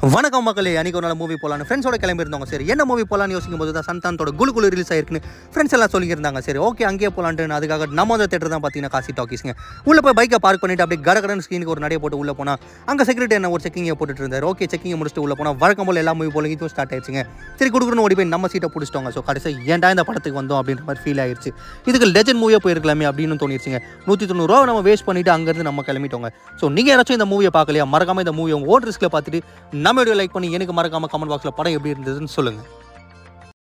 வணக்கம் மக்களே அன்னைக்கு ஒரு நாள் மூவி போகலான்னு ஃப்ரெண்ட்ஸோட கிளம்பி இருந்தவங்க சரி என்ன மூவி போகலான்னு யோசிக்கும் போது தான் சந்தானத்தோட குலு குலு ரிலீஸ் ஆயிருக்குன்னு ஃப்ரெண்ட்ஸ் எல்லாம் சொல்லியிருந்தாங்க சரி ஓகே அங்கேயே போகலான்ட்டு அதுக்காக நம்ம அந்த தேட்டர் தான் பார்த்தீங்கன்னா காசி டாக்கீஸ்ங்க உள்ள போய் பைக்கை பார்க் பண்ணிட்டு அப்படியே கடகடன் ஸ்க்ரீனுக்கு ஒரு நடைய போட்டு உள்ள போனா அங்கே செக்யூரிட்டி என்ன ஒரு செக்கிங்கை போட்டுட்டு இருந்தார் ஓகே செக்கிங்கை முடிச்சுட்டு உள்ள போனால் வழக்கம் போல எல்லா மூவி போல இதுவும் ஸ்டார்ட் ஆயிடுச்சுங்க சரி கொடுக்குறன்னு ஓடி போய் நம்ம சீட்டை பிடிச்சிட்டோங்க ஸோ கடைசி ஏன்டா இந்த படத்துக்கு வந்தோம் அப்படின்ற மாதிரி ஃபீல் ஆயிருச்சு இதுக்கு லெஜண்ட் மூவியாக போயிருக்கலாமே அப்படின்னு தோணிடுச்சுங்க நூற்றி தொண்ணூறுரூவா நம்ம வேஸ்ட் பண்ணிட்டு அங்கேருந்து நம்ம கிளம்பிட்டோங்க ஸோ நீங்கள் யாராச்சும் இந்த மூவியை பார்க்கலையா மறக்காம இந்த மூவி உங்கள் ஓன் ரிஸ்க்கில் பார்த்துட்டு நம்ம வீடியோ லைக் பண்ணி எனக்கு மறக்காம கமெண்ட் பாக்ஸில் படம் எப்படி இருந்ததுன்னு சொல்லுங்கள்